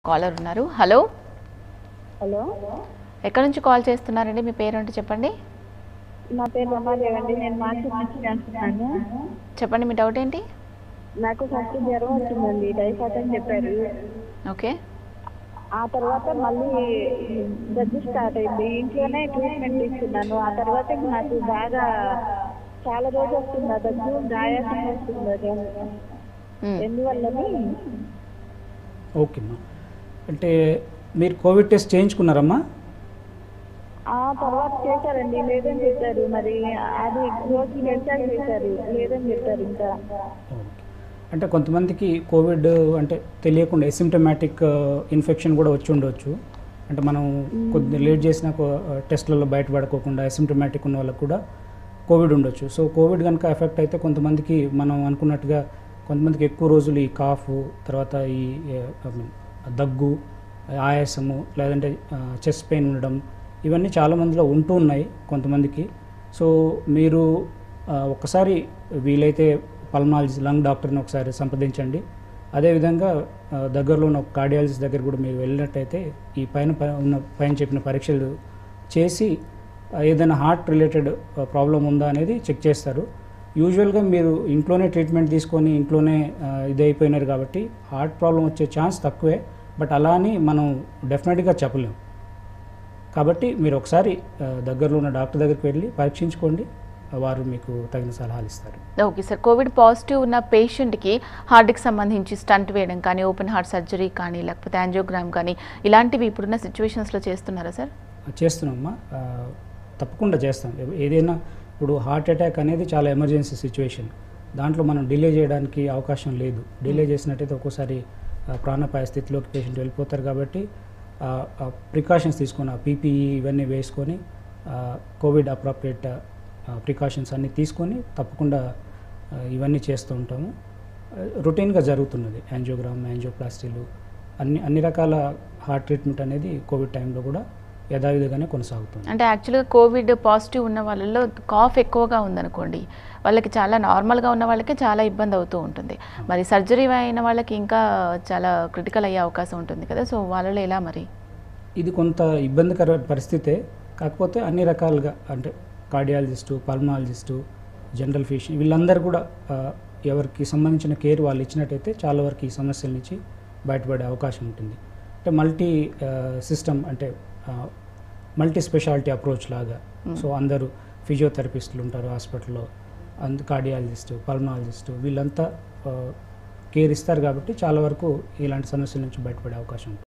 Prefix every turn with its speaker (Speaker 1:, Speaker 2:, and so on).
Speaker 1: Caller ఉన్నారు hello
Speaker 2: hello
Speaker 1: ఎక్కడి నుంచి కాల్ చేస్తున్నారండి మీ పేరేంటో చెప్పండి
Speaker 2: నా పేరు రమాదేవి అండి నేను మార్చి నుంచి చేస్తున్నాను
Speaker 1: చెప్పండి మీ డౌట్ ఏంటి
Speaker 2: నాకు ఫస్ట్ జ్వరం వచ్చిందండి టైఫాయిడ్ అని చెప్పారు
Speaker 1: ఓకే
Speaker 2: ఆ తర్వాత మళ్ళీ దగ్గు స్టార్ట్ అయింది ఇంట్లోనే ట్రీట్మెంట్ తీసుకున్నాను ఆ తర్వాత ఇంక నాకు బాగా చాలా రోజు వస్తుంది ఆ దగ్గు గాయాసం వస్తుంది అది.
Speaker 1: మ్,
Speaker 2: ఎందువల్లని
Speaker 3: ఓకేమ్మా అంటే మీరు కోవిడ్ టెస్ట్ చేయించుకున్నారమ్మా
Speaker 2: ఆ తర్వాత చేశారండి లేదని చెప్పారు మరి అది రోజు గంటలు చేశారు లేదని చెప్పారు ఇంకా
Speaker 3: ఓకే అంటే కొంతమందికి కోవిడ్ అంటే తెలియకుండా ఎసిమ్టమాటిక్ ఇన్ఫెక్షన్ కూడా వచ్చి ఉండవచ్చు అంటే మనం కొద్ది లేట్ చేసిన టెస్ట్లలో బయటపడుకోకుండా ఎసిమ్టమాటిక్ ఉన్న వాళ్ళకు కూడా కోవిడ్ ఉండొచ్చు సో కోవిడ్ కనుక ఎఫెక్ట్ అయితే కొంతమందికి మనం అనుకున్నట్టుగా కొంతమందికి ఎక్కువ రోజులు ఈ కాఫ్ తర్వాత ఈ ఐ మీన్ దగ్గు ఆయాసము లేదంటే చెస్ట్ పెయిన్ ఉండడం ఇవన్నీ చాలా మందిలో ఉంటూ ఉన్నాయి కొంతమందికి సో మీరు ఆ, ఒక్కసారి వీలైతే పల్మాలజీ లంగ్ డాక్టర్ని ఒకసారి సంప్రదించండి అదేవిధంగా ఆ, దగ్గరలో ఉన్న కార్డియాలజిస్ట్ దగ్గర కూడా మీరు వెళ్ళినట్టయితే ఈ పైన ప- ఉన్న పైన చెప్పిన పరీక్షలు చేసి ఆ, ఏదైనా హార్ట్ రిలేటెడ్ ప్రాబ్లం ఉందా అనేది చెక్ చేస్తారు యూజువల్గా మీరు ఇంట్లోనే ట్రీట్మెంట్ తీసుకొని ఇంట్లోనే ఆ, ఇది అయిపోయినారు కాబట్టి హార్ట్ ప్రాబ్లం వచ్చే ఛాన్స్ తక్కువే బట్ అలా అని మనం డెఫినెట్గా చెప్పలేం కాబట్టి మీరు ఒకసారి ఆ, దగ్గరలో ఉన్న డాక్టర్ దగ్గరికి వెళ్ళి పరీక్షించుకోండి వారు మీకు తగిన సలహాలు ఇస్తారు
Speaker 1: ఓకే సార్ కోవిడ్ పాజిటివ్ ఉన్న పేషెంట్కి హార్ట్కి సంబంధించి స్టంట్ వేయడం కానీ ఓపెన్ హార్ట్ సర్జరీ కానీ లేకపోతే యాంజియోగ్రామ్ కానీ ఇలాంటివి ఇప్పుడున్న సిచ్యువేషన్స్లో చేస్తున్నారా సార్
Speaker 3: చేస్తున్నామమ్మా ఆ, తప్పకుండా చేస్తాం ఏ- ఏదైనా ఇప్పుడు హార్ట్ అటాక్ అనేది చాలా ఎమర్జెన్సీ సిచ్యువేషన్ దాంట్లో మనం డిలే చేయడానికి అవకాశం లేదు డిలే చేసినట్టయితే ఒక్కోసారి ఆ, ప్రాణాపాయ స్థితిలోకి పేషెంట్ వెళ్ళిపోతారు కాబట్టి ప్రికాషన్స్ తీసుకొని ఆ పీపీఈ ఇవన్నీ వేసుకొని కోవిడ్ అప్రాప్రియేట్ ప్రికాషన్స్ అన్నీ తీసుకొని తప్పకుండా ఆ, ఇవన్నీ చేస్తూ ఉంటాము రొటీన్గా జరుగుతున్నది యాంజియోగ్రామ్ యాంజియోప్లాస్టీలు అన్ని అన్ని రకాల హార్ట్ ట్రీట్మెంట్ అనేది కోవిడ్ టైంలో కూడా యథావిధిగానే కొనసాగుతుంది
Speaker 1: అంటే యాక్చువల్గా కోవిడ్ పాజిటివ్ ఉన్న వాళ్ళలో కాఫ్ ఎక్కువగా ఉందనుకోండి వాళ్ళకి చాలా నార్మల్గా ఉన్న వాళ్ళకి చాలా ఇబ్బంది అవుతూ ఉంటుంది మరి సర్జరీ అయిన వాళ్ళకి ఇంకా చాలా క్రిటికల్ అయ్యే అవకాశం ఉంటుంది కదా సో వాళ్ళలో ఎలా మరి
Speaker 3: ఇది కొంత ఇబ్బందికర పరిస్థితే కాకపోతే అన్ని రకాలుగా అంటే కార్డియాలజిస్టు పల్మాలజిస్టు జనరల్ ఫిజిషియన్ వీళ్ళందరూ కూడా ఆ, ఎవరికి సంబంధించిన కేర్ వాళ్ళు ఇచ్చినట్టయితే చాలా వరకు ఈ సమస్యల నుంచి బయటపడే అవకాశం ఉంటుంది అంటే మల్టీ సిస్టమ్ అంటే మల్టీ స్పెషాలిటీ అప్రోచ్ లాగా సో అందరూ ఫిజియోథెరపిస్టులు ఉంటారు హాస్పిటల్లో అందు కార్డియాలజిస్టు పల్మాలజిస్టు వీళ్ళంతా కేర్ ఇస్తారు కాబట్టి చాలా వరకు ఇలాంటి సమస్యల నుంచి బయటపడే అవకాశం ఉంటుంది